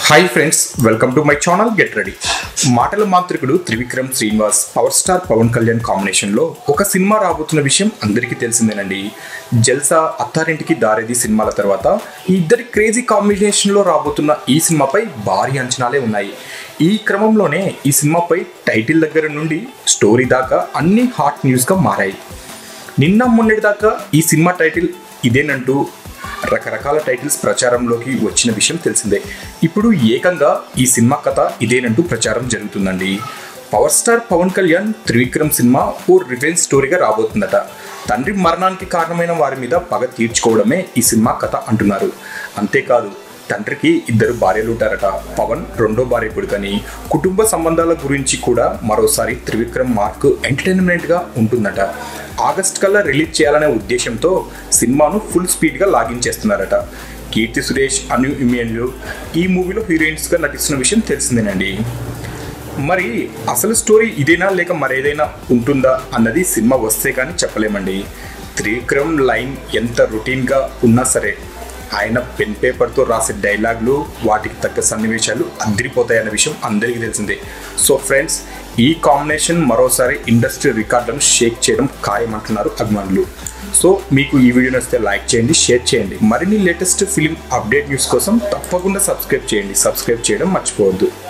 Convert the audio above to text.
hi friends welcome to my channel get ready మాటల మాంత్రికుడు Trivikram Srinivas power star Pawan Kalyan కాంబినేషన్లో ఒక సినిమా రాబోతున్న విషయం అందరికీ తెలిసిందేనండి జల్సా అత్తారింటికి దారేది సినిమాల తర్వాత ఈ ఇద్దరి క్రేజీ కాంబినేషన్లో రాబోతున్న ఈ సినిమాపై భారీ అంచనాలే ఉన్నాయి ఈ క్రమంలోనే ఈ సినిమాపై టైటిల్ దగ్గర నుండి స్టోరీ దాకా అన్ని హాట్ న్యూస్గా మారాయి నిన్న మొన్నటి దాకా ఈ సినిమా టైటిల్ ఇదేనంటూ రకరకాల టైటిల్స్ ప్రచారంలోకి వచ్చిన విషయం తెలిసిందే ఇప్పుడు ఏకంగా ఈ సినిమా కథ ఇదేనంటూ ప్రచారం జరుగుతుందండి పవర్ స్టార్ పవన్ కళ్యాణ్ త్రివిక్రమ్ సినిమా ఓ రివెంజ్ స్టోరీగా రాబోతుందట తండ్రి మరణానికి కారణమైన వారి మీద పగ తీర్చుకోవడమే ఈ సినిమా కథ అంటున్నారు అంతేకాదు తండ్రికి ఇద్దరు భార్యలు ఉంటారట పవన్ రెండో భార్య కొడుకని కుటుంబ సంబంధాల గురించి కూడా మరోసారి త్రివిక్రమ్ మార్క్ ఎంటర్టైన్మెంట్గా ఉంటుందట ఆగస్ట్ కల్లా రిలీజ్ చేయాలనే ఉద్దేశంతో సినిమాను ఫుల్ స్పీడ్గా లాగిన్ చేస్తున్నారట కీర్తి సురేష్ అను ఇమియన్లు ఈ మూవీలో హీరోయిన్స్గా నటిస్తున్న విషయం తెలిసిందేనండి మరి అసలు స్టోరీ ఇదేనా లేక మరేదైనా ఉంటుందా అన్నది సినిమా వస్తే కానీ చెప్పలేమండి త్రివిక్రమ్ లైన్ ఎంత రొటీన్గా ఉన్నా సరే ఆయన పెన్ పేపర్తో రాసే డైలాగులు వాటికి తగ్గ సన్నివేశాలు అదిరిపోతాయన్న విషయం అందరికీ తెలిసిందే సో ఫ్రెండ్స్ ఈ కాంబినేషన్ మరోసారి ఇండస్ట్రీ రికార్డులను షేక్ చేయడం ఖాయమంటున్నారు అభిమానులు సో మీకు ఈ వీడియో నచ్చితే లైక్ చేయండి షేర్ చేయండి మరిన్ని లేటెస్ట్ ఫిలిం అప్డేట్ న్యూస్ కోసం తప్పకుండా సబ్స్క్రైబ్ చేయండి సబ్స్క్రైబ్ చేయడం మర్చిపోవద్దు